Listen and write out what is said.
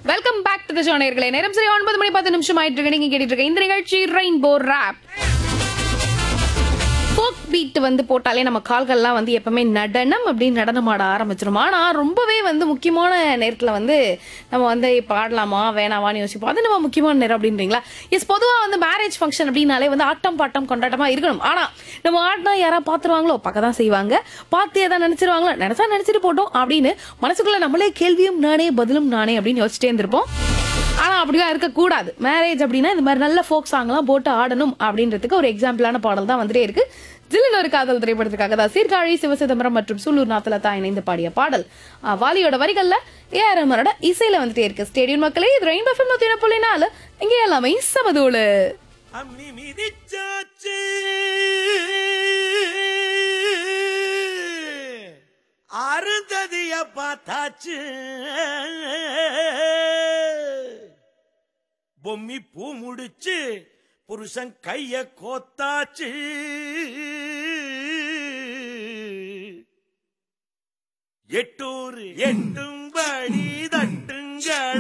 welcome back to the show நேர்களே நேரம் சரி ஒன்பது மணி பத்து நிமிஷம் ஆயிட்டு இருக்கு நீங்க கேட்டுட்டு இருக்க இந்த நிகழ்ச்சி ரெயின்போ ரேப் ஃபோக் பீட் வந்து போட்டாலே நம்ம கால்கள்லாம் வந்து எப்பவுமே நடனம் அப்படின்னு நடனமாட ஆரம்பிச்சிரும் ஆனா ரொம்பவே வந்து முக்கியமான நேரத்துல வந்து நம்ம வந்து பாடலாமா வேணாமான்னு யோசிப்போம் அது நம்ம முக்கியமான நேரம் அப்படின்றீங்களா எஸ் பொதுவா வந்து மேரேஜ் ஃபங்க்ஷன் அப்படின்னாலே வந்து ஆட்டம் பாட்டம் கொண்டாட்டமா இருக்கணும் ஆனா நம்ம ஆடினா யாரா பாத்துருவாங்களோ பார்க்க தான் செய்வாங்க பார்த்து ஏதாவது நினைச்சிருவாங்களோ நினைச்சா நினைச்சிட்டு போட்டோம் அப்படின்னு மனசுக்குள்ள நம்மளே கேள்வியும் நானே பதிலும் நானே அப்படின்னு யோசிச்சிட்டே இருந்திருப்போம் ஆனா அப்படிலாம் இருக்கக்கூடாது மேரேஜ் அப்படின்னா இந்த மாதிரி நல்ல ஃபோக் சாங்லாம் போட்டு ஆடணும் அப்படின்றதுக்கு ஒரு எக்ஸாம்பிளான பாடல் தான் வந்துட்டே இருக்கு ஜில்லுன்னு ஒரு காதல் திரைப்படத்துக்காக தான் சீர்காழி சிவசிதம்பரம் மற்றும் சூலூர் நாத்தலதா இணைந்து பாடிய பாடல் ஆ, வாலியோட வரிகள்ல ஏ ஆர் ரஹ்மானோட இசையில வந்துட்டே இருக்கு ஸ்டேடியம் மக்களே இது ரெயின் பஃபம் நூத்தி புள்ளி நாலு இங்க எல்லாமே சமதூளு அம்மி மிதிச்சாச்சு அருந்ததிய பார்த்தாச்சு பொம்மி பூ முடிச்சு புருஷன் கைய கோத்தாச்சு எட்டூர் எட்டும்படி தட்டுங்க